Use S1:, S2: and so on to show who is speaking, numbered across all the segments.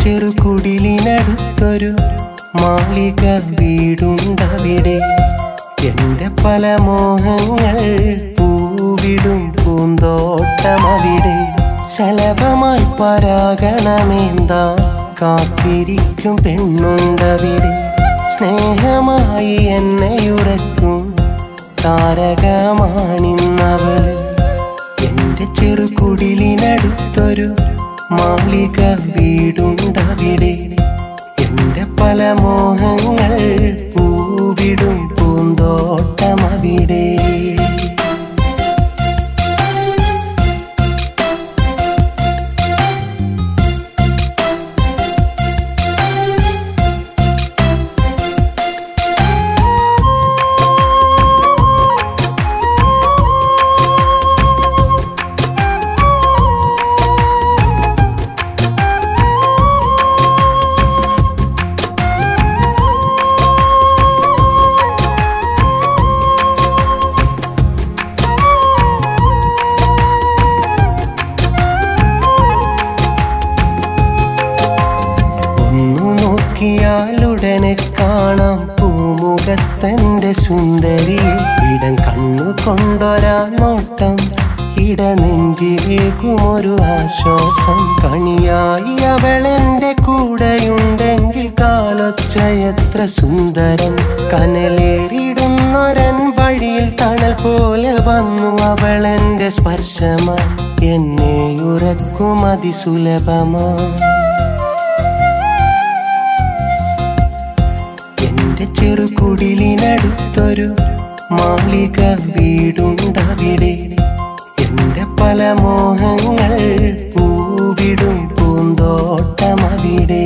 S1: ചെറുകുടിലിനടുത്തൊരു മാളിക വീടുണ്ടവിടെ എന്റെ പല മോഹങ്ങൾ പൂവിടും പൂന്തോട്ടമവിടെ ശലഭമായി പരാഗണമെന്താ കാത്തിരിക്കും പെണ്ണുണ്ടവിടെ സ്നേഹമായി എന്നെ ഉറക്കും താരകമാണിന്നവള് എന്റെ ചെറുകുടിലിനടുത്തൊരു മാളിക വീടുണ്ടവിടെ എന്റെ പല മോഹങ്ങൾ പൂവിടും പൂന്തോട്ടമവിടെ ഒന്നു നോക്കിയാലുടനെ കാണാം പൂമുഖത്തന്റെ സുന്ദരി ഇടം കണ്ണു കൊണ്ടൊരാ നോട്ടം ഇടനെഞ്ചിലേക്കുമൊരു ആശ്വാസം കണിയായി അവളെന്റെ കൂടെയുണ്ടെങ്കിൽ കാലൊച്ചയത്ര സുന്ദരം കനലേറിടുന്നൊരൻ വഴിയിൽ തണൽ പോലെ വന്നു അവളെന്റെ സ്പർശമായി എന്നെ ഉറക്കും അതിസുലഭമാ എന്റെ ചെറുകുടിലിനടുത്തൊരു മാളിക വീടുണ്ടവിടെ എന്റെ പല മോഹങ്ങൾ പൂവിടും പൂന്തോട്ടമവിടെ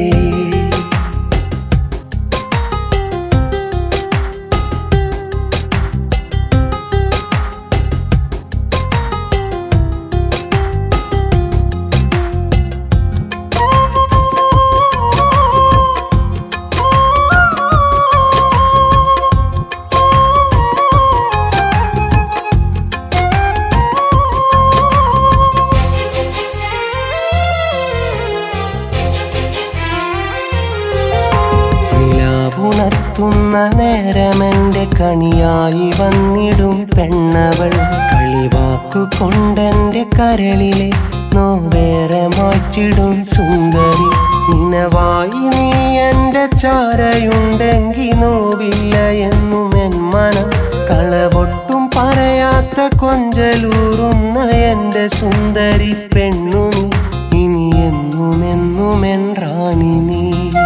S1: നിലാവുണർത്തുന്ന നേരമെന്റെ കണിയായി വന്നിടും പെണ്ണവൾ കളിവാക്കു കൊണ്ടെന്റെ കരളിലെ നോവേറെ മാറ്റിടും സുന്ദരി നിനവായി നീ എന്റെ ചാരയുണ്ടെങ്കിൽ നോവില്ല എന്നും എൻ മനം കളവൊട്ടും പറയാത്ത കൊഞ്ചലൂറുന്ന എന്റെ സുന്ദരി പെണ്ണു നീ ഇനി എന്നും എന്നും എൻ റാണി നീ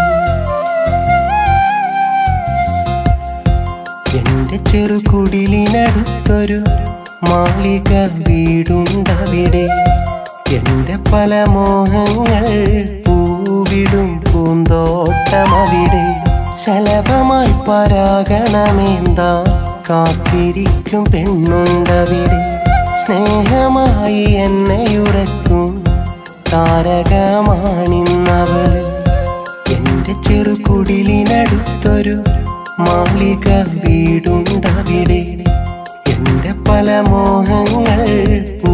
S1: എന്റെ ചെറുകുടിലിനടുത്തൊരു മാളിക വീടുണ്ടവിടെ എന്റെ പല മോഹങ്ങൾ പൂവിടും പൂന്തോട്ടമവിടെ ശലഭമായി പരാഗണമെന്താ കാത്തിരിക്കും പെണ്ണുണ്ടവിടെ സ്നേഹമായി എന്നെ ഉറക്കും താരകമാണിന്നവള് എന്റെ ചെറുകുടിലിനടുത്തൊരു മാളിക വീടുണ്ടവിടെ എന്റെ പല മോഹങ്ങൾ പൂ